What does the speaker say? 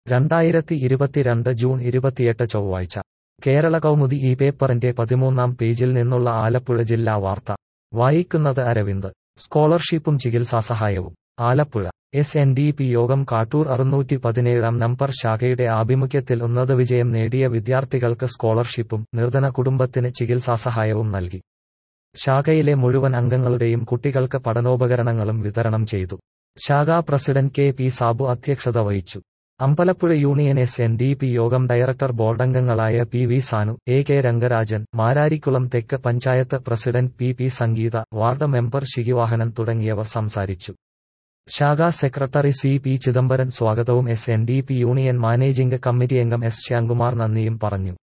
രണ്ടായിരത്തി ഇരുപത്തിരണ്ട് ജൂൺ ഇരുപത്തിയെട്ട് ചൊവ്വാഴ്ച കേരള കൗമുദി ഈ പേപ്പറിന്റെ പതിമൂന്നാം പേജിൽ നിന്നുള്ള ആലപ്പുഴ ജില്ലാ വാർത്ത വായിക്കുന്നത് അരവിന്ദ് സ്കോളർഷിപ്പും ചികിത്സാസഹായവും Alappuzha S N D P Yogam Kattoor അറുന്നൂറ്റി പതിനേഴാം നമ്പർ ശാഖയുടെ ആഭിമുഖ്യത്തിൽ ഉന്നത വിജയം നേടിയ വിദ്യാർത്ഥികൾക്ക് സ്കോളർഷിപ്പും നിർധന കുടുംബത്തിന് ചികിത്സാസഹായവും നൽകി ശാഖയിലെ മുഴുവൻ അംഗങ്ങളുടെയും കുട്ടികൾക്ക് പഠനോപകരണങ്ങളും വിതരണം ചെയ്തു ശാഖാ പ്രസിഡന്റ് കെ പി സാബു അധ്യക്ഷത വഹിച്ചു Ambalappuzha union S N D P Yogam director ബോർഡംഗങ്ങളായ P V Sanu A K Rangarajan Mararikulam Thekku panchayat president P P Sangeetha ward member Shikhivahanan തുടങ്ങിയവർ സംസാരിച്ചു ശാഖാ സെക്രട്ടറി സി പി ചിദംബരൻ സ്വാഗതവും S N D P union managing committee അംഗം എസ് ശ്യാംകുമാർ നന്ദിയും പറഞ്ഞു